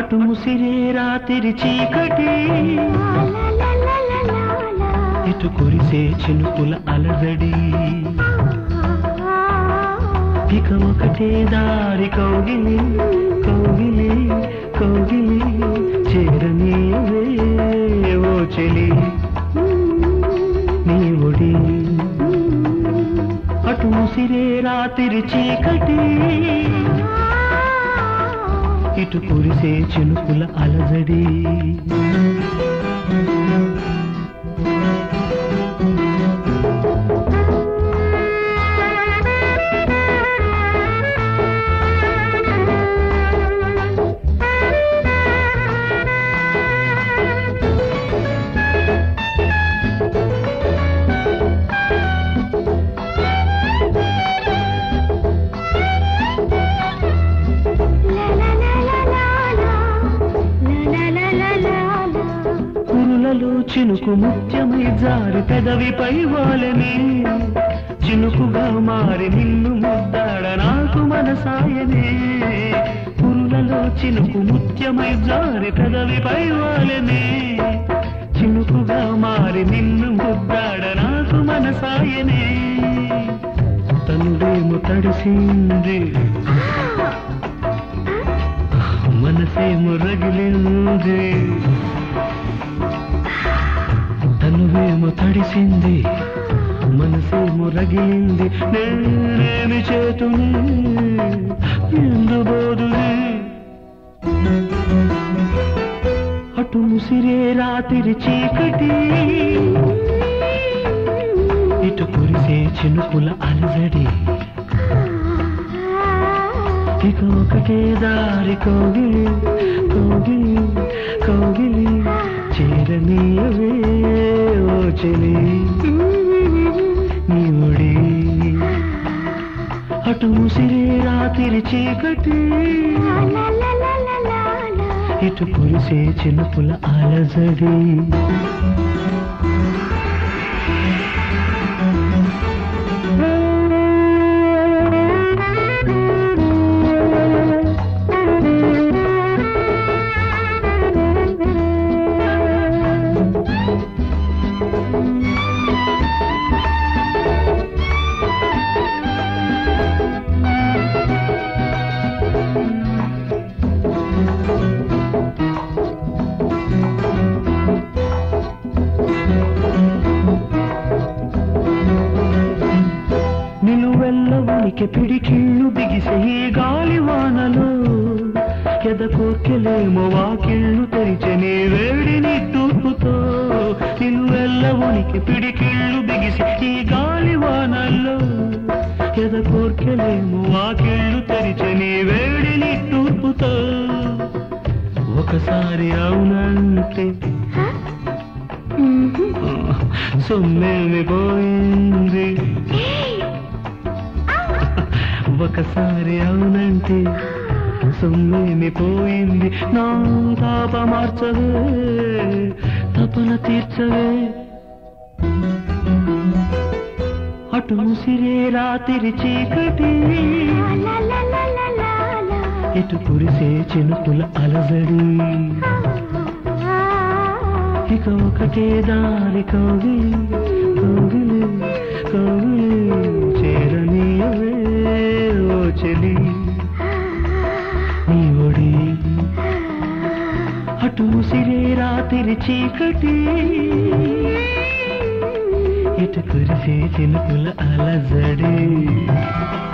అటు ముసిరే రాత్రి చీకటి ఇటు కురిసే చినుకుల అలజడి ఇక ఒకటే దారి కౌగిలి కౌగిలి కౌగిలి చేరనీయవే ఓ చెలి నీ ఒడి అటు ముసిరే రాత్రి చీకటి ఇటు కురిసే చినుకుల అలజడి కురులలో చినుకు ముత్యమై జారి పెదవిపై వాలని చినుకుగా మారి నిన్ను ముద్దాడ నాకు మనసాయనే కురులలో చినుకు ముత్యమై జారి పెదవిపై వాలని చినుకుగా మారి నిన్ను ముద్దాడ నాకు మనసాయనే తనుడేమో తడిసింది మనసేమో రగిలింది తనువేమో తడిసింది మనసేమో రగిలింది నేనేమి చేతుని ఎందు బోదుని అటు ముసిరే రాత్రి చీకటి ఇటు కురిసే చినుకుల అలజడి ఇక ఒకటే దారి కోగిలి కోగిలి కోగిలి చేరనీయవే ఓ చెలి నీ ఒడి అటు ముసిరే రాత్రి చీకటి ఇటు కురిసే చినుకుల అలజడి నిలువెల్ల ఉనికి పిడికిళ్ళు బిగిసే ఈ గాలి వానలో ఎద కోర్కెలేమో వాకిళ్ళు తెరిచని వేడిని తూర్పుతో నిలువెల్ల ఉనికి పిడికిళ్ళు బిగిసే ఈ గాలి వానల్లో ఎద కోర్కెలేమో వాకిళ్ళు తెరిచని వేడిని తూర్పుతో ఒకసారి అవునంటే సొమ్మేమి పోయింది ఒకసారి అవునంటే సొమ్మేమి పోయింది నా తాప మార్చవే తపన తీర్చవే అటు ముసిరే రాత్రి చీకటి ఇటు కురిసే చినుకుల అలజడి ఇక ఒకటే దారి కౌగిలి కౌగిలి కౌగిలి చేరనీయవే ఓ చెలి నీ ఒడి అటు ముసిరే రాత్రి చీకటి ఇటు కురిసే చినుకుల అలజడి